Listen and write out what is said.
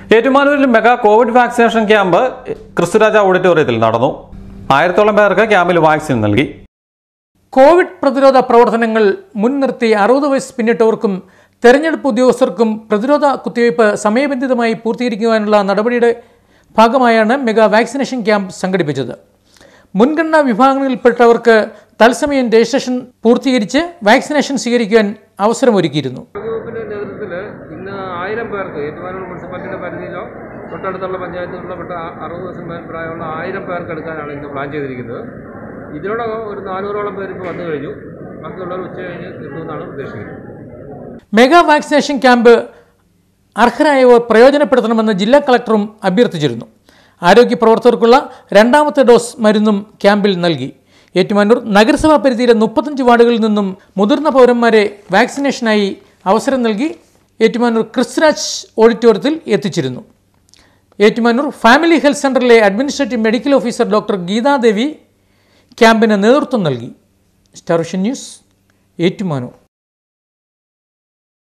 ഏറ്റുമാനൂരിൽ mega covid vaccination camp Kristuraja ഓഡിറ്റോറിയത്തിൽ നടന്നു ആയിരത്തോളം പേർക്ക് ക്യാമ്പിൽ വാക്സിൻ നൽകി കോവിഡ് പ്രതിരോധ പ്രവർത്തനങ്ങൾ മുൻനിർത്തി അറുപത് വയസ്സ് പിന്നിട്ടവർക്കും തെരഞ്ഞെടുപ്പ് ഉദ്യോഗസ്ഥർക്കും പ്രതിരോധ കുത്തിവയ്പ് സമയബന്ധിതമായി പൂർത്തീകരിക്കുവാനുള്ള നടപടിയുടെ ഭാഗമായാണ് മെഗാ വാക്സിനേഷൻ ക്യാമ്പ് സംഘടിപ്പിച്ചത് മുൻഗണനാ വിഭാഗങ്ങളിൽപ്പെട്ടവർക്ക് തത്സമയം രജിസ്ട്രേഷൻ പൂർത്തീകരിച്ച് വാക്സിനേഷൻ സ്വീകരിക്കുവാൻ അവസരമൊരുക്കിയിരുന്നു വകുപ്പിന്റെ നേതൃത്വത്തിൽ ഇന്ന് ആയിരം പേർക്ക് ഏറ്റുമാനൂർ മുനിസിപ്പാലിറ്റിയുടെ പരിധിയിലോ തൊട്ടടുത്തുള്ള പഞ്ചായത്തുകളിലോ പെട്ട ആ- അറുപത് ദിവസം മേൽ പ്രായമുള്ള ആയിരം പേർക്ക് എടുക്കാനാണ് ഇന്ന് പ്ലാൻ ചെയ്തിരിക്കുന്നത് ഇതിനോടകം ഒരു നാനൂറോളം പേര് ഇപ്പോൾ വന്നു കഴിഞ്ഞു ബാക്കിയുള്ളവർ ഉച്ച കഴിഞ്ഞ് എത്തുമെന്നാണ് ഉദ്ദേശിക്കുന്നത് മെഗാ വാക്സിനേഷൻ ക്യാമ്പ് അർഹരായവർ പ്രയോജനപ്പെടുത്തണമെന്ന് ജില്ലാ കളക്ടറും അഭ്യർത്ഥിച്ചിരുന്നു ആരോഗ്യ പ്രവർത്തകർക്കുള്ള രണ്ടാമത്തെ ഡോസ് മരുന്നും ക്യാമ്പിൽ നൽകി ഏറ്റുമാനൂർ നഗരസഭാ പരിധിയിലെ മുപ്പത്തഞ്ച് വാർഡുകളിൽ നിന്നും മുതിർന്ന പൗരന്മാരെ വാക്സിനേഷനായി അവസരം നൽകി ഏറ്റുമാനൂർ ക്രിസ്തുരാജ് ഓഡിറ്റോറിയത്തിൽ എത്തിച്ചിരുന്നു ഏറ്റുമാനൂർ ഫാമിലി ഹെൽത്ത് സെൻ്ററിലെ administrative medical officer doctor Geethadevi ക്യാമ്പിന് നേതൃത്വം നൽകി സ്റ്റാർ വിഷൻ ന്യൂസ് ഏറ്റുമാനൂർ